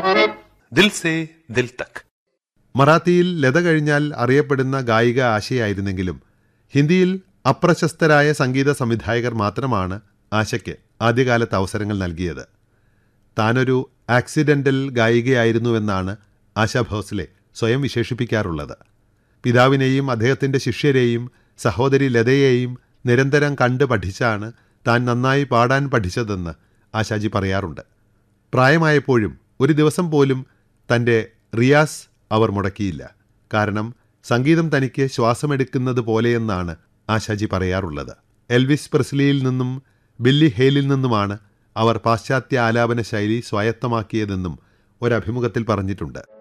ദിൽ say ദിൽ തക് മറാത്തിയിൽ ലത കഴിഞ്ഞാൽ അറിയപ്പെടുന്ന ഗായിക ആശയായിരുന്നെങ്കിലും ഹിന്ദിയിൽ അപ്രശസ്തരായ സംഗീത സംവിധായകർ മാത്രമാണ് ആശയ്ക്ക് ആദ്യകാലത്ത് അവസരങ്ങൾ നൽകിയത് താനൊരു ആക്സിഡൻ്റൽ ഗായികയായിരുന്നുവെന്നാണ് ആശ ഭോസ്ലെ സ്വയം വിശേഷിപ്പിക്കാറുള്ളത് പിതാവിനെയും അദ്ദേഹത്തിൻ്റെ ശിഷ്യരെയും സഹോദരി ലതയെയും നിരന്തരം കണ്ട് പഠിച്ചാണ് താൻ നന്നായി പാടാൻ പഠിച്ചതെന്ന് ആശാജി പറയാറുണ്ട് പ്രായമായപ്പോഴും ഒരു ദിവസം പോലും തൻ്റെ റിയാസ് അവർ മുടക്കിയില്ല കാരണം സംഗീതം തനിക്ക് ശ്വാസമെടുക്കുന്നത് പോലെയെന്നാണ് ആശാജി പറയാറുള്ളത് എൽവിസ് പ്രസ്ലിയിൽ നിന്നും ബില്ലി ഹെയിലിൽ നിന്നുമാണ് അവർ പാശ്ചാത്യ ആലാപന ശൈലി സ്വായത്തമാക്കിയതെന്നും ഒരഭിമുഖത്തിൽ പറഞ്ഞിട്ടുണ്ട്